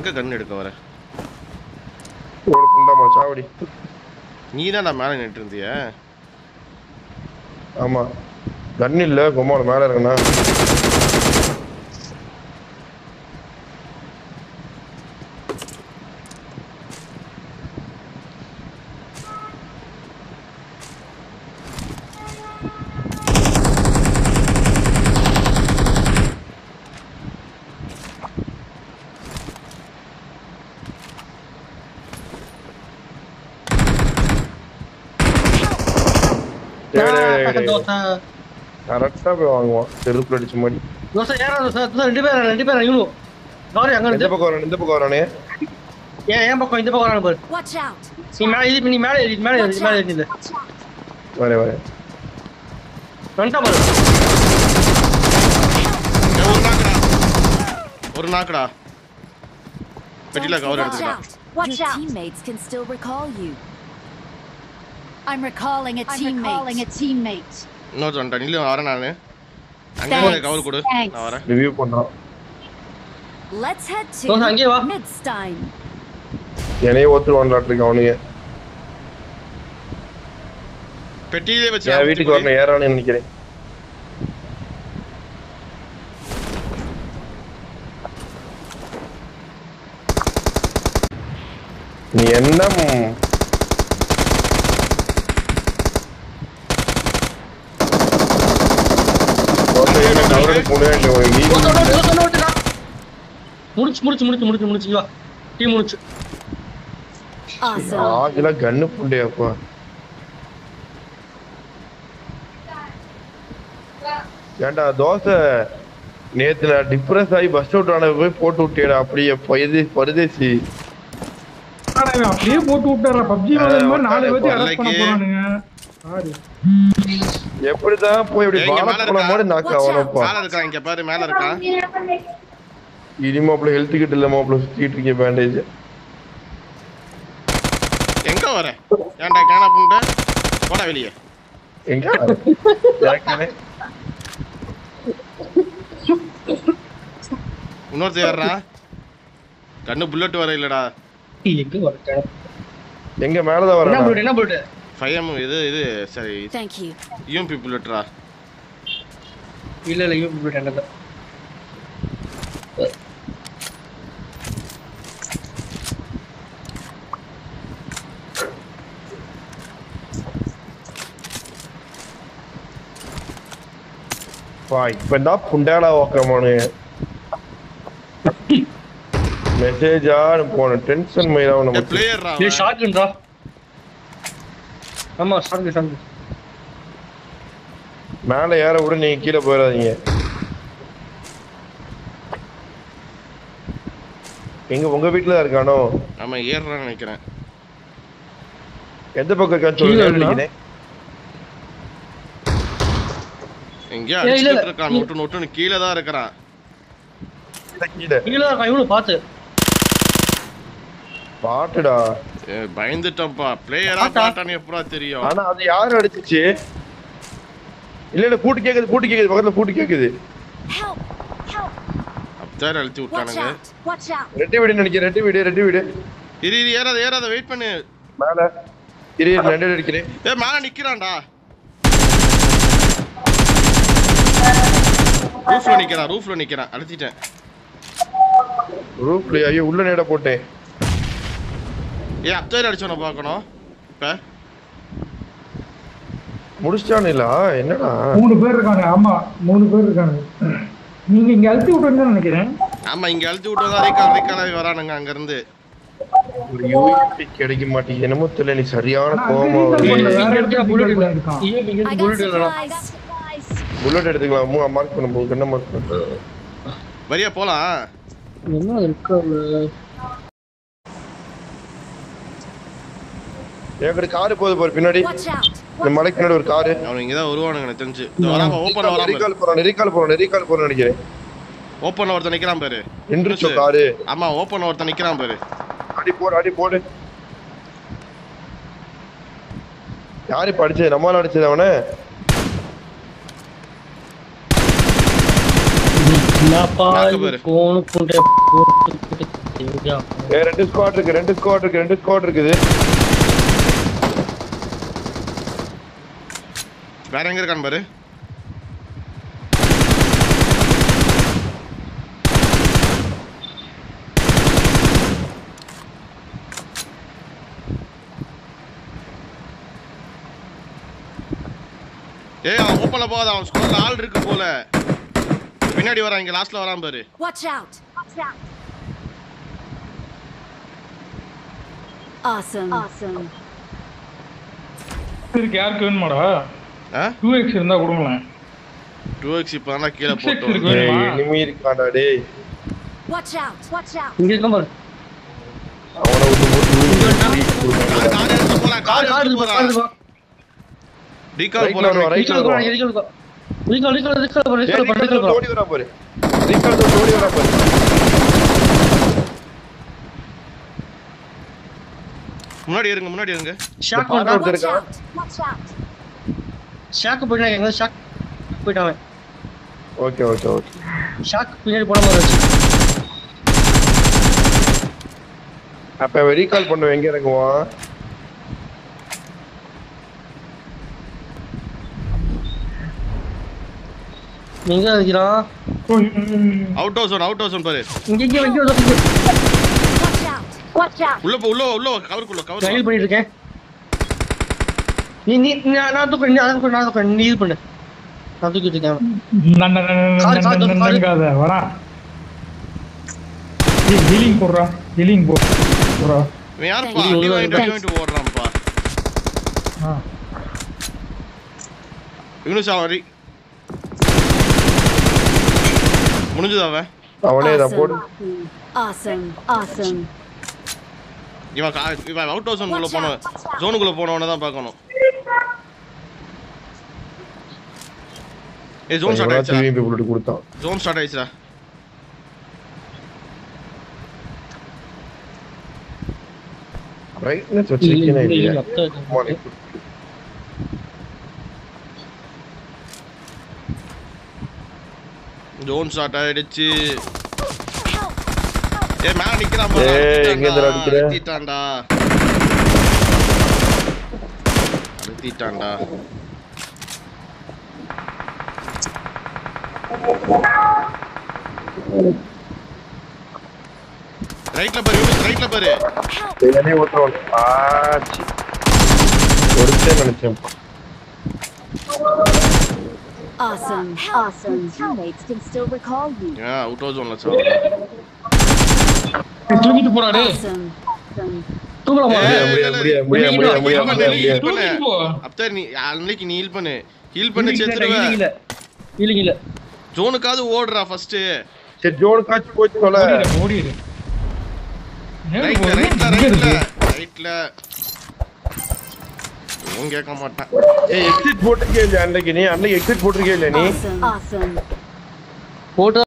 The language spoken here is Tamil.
எங்க கன் எடுக்க வர ஒரு புண்டாமா சாவடி நீ தான் நான் மேலே நின்று இருந்திய ஆமா கன் இல்ல கும்மால மேல இருக்கண்ணா தோசை கரெக்டா போய் வாங்குவான் செருப்பு அடிச்ச மாதிரி தோசை ஏறா தோசை தோசை ரெண்டு பேர் ரெண்டு பேர் இவனு கௌரி அங்க எந்த இருந்து பக்கம் வரானே இந்த பக்கம் வரானே ஏன் ஏன் பக்கம் இந்த பக்கம் வரானு பாரு Watch out! நீ மேலே இது நீ மேலே ஏறி மேலே ஏறி Watch மேலே out! ஏறி Watch out! வரேன் வரேன் வந்துட்டா பாரு ஏய், ஒரு நாக்குடா ஒரு நாக்குடா பெட்டில கவர் Watch எடுத்துக்கலாம் out! Watch Your out! teammates can still recall you. I'm recalling a I'm teammate. recalling a teammate. இன்னொரு வந்துட்டேன் நில்லு வரேன் நானு அங்க Thanks. இருந்து கவர் கொடு Thanks. நான் வரேன் ரிவ்யூ பண்றான் Let's head தோசை to அங்கேயே வா Midstein. என்னையே ஒத்துருவான்லாட்டு அவனுங்க பெட்டியிலே வச்சு என் வீட்டுக்கு வரணும் ஏறான்னு நினைக்கிறேன் நீ என்ன ம், தோசை என்ன cover எடுக்க முடியாது, ஒரு வீடு தோசை ஓட்டு, தோசை ஓட்டுடா. முடிச்சு முடிச்சு முடிச்சு முடிச்சு முடிச்சு வா டீ முடிச்சு Awesome. ஆகில கண்ணு புண்டையாப்பா ஏன்டா தோசை நேத்து நான் டிப்ரெஸ் ஆகி பஸ் அவுட் ஆன போய் போட்டு விட்டேடா அப்படியே பயது பரதேசி ஆனா இவன் அப்படியே போட்டு விட்டாரா பப்ஜி மாதிரி நாலு பேர்த்து அரெஸ்ட் பண்ண கொள்ளைக்கு. போறானுங்க சாரி எப்படிதான் போய் இப்படி ஏய், இங்க மேல பாலப்பட இருக்கா? மாதிரி நாக்கு Watch out. அவனப்பா மேல இருக்கான் இங்க பாரு மேல இருக்கான் இனிமாப்புல ஹெல்த் கிட்ட இல்ல மாப்பிள்ள சுத்திட்டு இருக்கேன் பேண்டேஜ் எங்க வர ஏன்டா கேனா புண்ட போடா வெளியே எங்க எனக்குனே இன்னொருத்த ஏறா கண்ணு புல்லட் வர இல்லடா டீ எங்க வர எங்க மேலதான் என்ன வரேன் போட்டு என்ன போட்டு ஃபைவ் எம் இது இது சரி Thank you. யூஎம்பி புல்லட்ரா இல்ல இல்ல இவன் போட்டு என்னது பா இப்ப தான் புண்டாடா ஓக்கமானு மெசேஜா போன டென்ஷன் மயிலாவும் நம்ம பிளேயர்ரா இது ஷார்ட் கன்டா ஆமா ஷார்ட் ஷார்ட் மேல ஏற விட நீங்க கீழே போயிடாதீங்க எங்க உங்க வீட்டுல தான் இருக்கானோ ஆமா ஏறுறான்னு நினைக்கிறேன் எந்த பக்கம் இருக்கான்னு கீழே சொல்லுங்க இருந்தா? நினைக்கிறேன் எங்கேயோ ஏய், இல்ல, அடிச்சுட்டு இல்ல. இருக்கான் நொட்டு நொட்டுன்னு கீழே தான் இருக்கிறான் கீழே கீழ இருக்கான் இவனு பாத்து பாட்டுடா ஏய், பயந்துட்டோம்ப்பா பிளேயரா பாத்தா? பாட்டான்னு எப்படா தெரியும் ஆனா அது யாரு அடிச்சுச்சு இல்ல இல்ல கூட்டு கேக்குது கூட்டு கேக்குது பக்கத்துல கூட்டு கேக்குது Help! Help! அப்தார் அழுத்தி Watch விட்டானுங்க out! Watch out! Reddy வீடு நினைக்கிறேன் ரெட்டி வீடு ரெட்டி வீடு இரு இரு ஏறாத ஏறாத வெயிட் பண்ணு மேல இரு இரு, ரெண்டு அடிக்கிறேன் ஏ மேல நிக்கிறான்டா ரூஃப்ல நிக்கிறான் ரூஃப்ல நிக்கிறான் அழுத்திட்டேன் ரூப்ல ஐயோ உள்ள நேட போட்டேன் ஏ அப்தார் அடிச்சவன பார்க்கணும் இப்ப முடிச்சிட்டானு இல்ல என்னடா மூணு பேர் இருக்காங்க ஆமா மூணு பேர் இருக்காங்க நீங்க இங்க அழுத்தி விட்டுருன்னு நினைக்கிறேன் ஆமா இங்க அழுத்தி விட்டதா ரீகால் ரீகால் வரானுங்க அங்க இருந்து ஒரு யூஎம்பி கிடைக்க மாட்டேங்குது என்னமோ தெரியல நீ சரியான ஆனா கோவமா அது வருது வேற இங்க இடத்துல இருக்க புல்லட் இல்ல இருக்கான். இவன் இங்க I இருந்து got புல்லட் இல்லடா supplies! புல்லட் எடுத்துக்கலாம் மார்க் பண்ணும்போது என்ன மார்க் பண்ண வரியா போலாம் என்ன இருக்கா என்கிட்ட காரு போகுது பாரு பின்னாடி Watch out! இந்த மலைக்கு பின்னாடி ஒரு காரு அவனுங்க இங்கதான் வருவானுங்க எனக்கு தெரிஞ்சு இதோ வராம ஓப்பன்ல வராம ரீகால் போறான் ரீகால் போறான் ரீகால் போறான் நினைக்கிறேன் ஓப்பன்ல ஒருத்தன் நிக்கிறான் பாரு நின்றுச்சோ காரு ஆமா ஓப்பன்ல ஒருத்தன் நிக்கிறான் பாரு அடி போடு அடி போடு யாரு இப்ப அடிச்சது நம்மளால அடிச்சது அவன என்னப்பா நாக்கு பாரு. போன் புண்டை போட்டு எங்கேயா? ஏ ரெண்டு ஸ்குவாட் இருக்கு ரெண்டு ஸ்குவாட் இருக்கு ரெண்டு ஸ்குவாட் இருக்குது வேற எங்க இருக்கான்னு பாரு ஏய் அவன் ஓப்பன்ல போகாத அவன் ஸ்கோர்ல ஆள் இருக்கு போல பின்னாடி வரான் இங்க லாஸ்ட்ல வரான் பாரு Watch out! Watch out! Awesome. Awesome. இருக்கு யாருக்கு வேணுமாடா ஆ டூ எக்ஸ் இருந்தா கொடுங்களேன் டூ எக்ஸ் இப்போ தான் கீழே 6x போட்டோம் இருக்கு. ஏய் வேணுமா? இனிமே இருக்காடா டேய் Watch out! Watch out! இங்க இருக்க பாரு அவனை விட்டு போட்டு கார் கார் எடுத்து போலாம் கார் கார் கார் எடுத்து இருக்கு, கார் போறான் இருக்கு. ரீகால் Right ல போறான் வரும், right ல ரீகால் வரும். போறான், ரீகால் போறான். ரீகால், ரீகால், ரீகால் போறான், ஏய், ரீகால் போறான், ரீகால் ரீகால் போறான். ஓடி வரா பாரு ரீகால் தொட்டு ஓடி வரா பாரு முன்னாடி இருங்க முன்னாடி இருங்க ஷாக் பாரு. பண்றான். Watch இருக்கான். out! Watch out! ஷாக் போயிட்டான், எங்க ஷாக் போயிட்டான் அவன். ஓகே ஓகே ஓகே ஷாக் பின்னாடி போன மாதிரி வச்சு. அப்ப அவன் ரீகால் பண்ண எங்க இறங்குவான் எங்க இருக்கிறான்? அவுட் ஹவுஸ் அவுட் ஹவுஸ் பாரு இங்க, இங்க, இங்க, இங்க, இங்க. Watch out! Watch out! உள்ள போ உள்ள வா, உள்ள வா, கவருக்குள்ள நான் கவர் heal பண்ணிட்டு இருக்கேன். நீ நீ நான் நான் தூக்குறேன், நீ அதான் நான் தூக்குறேன், நீ heal பண்ணு. நான் தூக்கிட்டு இருக்கேன் அவனை. கால், கால், கால், கால். நங்காத வரா ஹீலிங் போடுறா ஹீலிங் போ போடுறா இவன் யாருப்பா Thank you. அடி வாங்கிட்டு அடி வாங்கிட்டு ஓடுறான்ப்பா ஆ யூனிஸ் அவன் அடி முடிஞ்சது அவன் அவனே தான் போடு Awesome. Awesome. இவன் கா- இவன் அவுட் ஹவுஸ் உள்ள போன ஜோனுக்குள்ள போனவன தான் பார்க்கணும் ஏய் ஜோன் ஸ்டார்ட் ஆயிடுச்சா திரும்பி போட்டு கொடுத்தான் ஜோன் ஸ்டார்ட் ஆயிடுச்சா பிரைட்னஸ் வச்சிருக்கேனே இல்ல, இல்லையா இல்ல, அப்பதான் Come on, இருக்கு. ஜோன் ஸ்டார்ட் ஆயிடுச்சு Help! ஏய் மேல நிக்கிறான் பாரு ஏய், எங்க இருந்துடா அடிக்கிற? அழுத்திட்டான்டா அழுத்திட்டான்டா ரைட்ல பாரு யூனிஸ் ரைட்ல பாரு என்னே ஓட்டுறோம் ஆச்சு ஒருத்தே நினைச்சேன் Awesome. Awesome. Teammates can still recall you. ஏன் அவுட் ஹவுஸ் ஜோன்ல சார் தூக்கிட்டு போடா டேய் Awesome. Awesome. தூக்கலாமா? ஏய், முடியாது முடியாது முடியாது முடியாது முடியாது முடியாது முடியாது தூக்கிட்டு போ அப்தர் நீ அன்னைக்கு நீ ஹீல் பண்ணு ஹீல் பண்ணி healing இல்ல, செத்துருவ healing இல்ல. healing இல்ல. ஜோனுக்காவது ஓடுறா ஃபர்ஸ்ட் சரி ஜோன் காட்சி போச்சு சொல்ல ஓடிடு ஓடிடு ரைட்ல ரைட்ல ரைட்ல ரைட்ல இவன் கேட்க மாட்டான் ஏய் எக்ஸிட் போட்டிருக்கே இல்லையா அன்னைக்கு நீ அன்னைக்கு எக்ஸிட் போட்டிருக்கே இல்லையா நீ Awesome. Awesome. போட்டு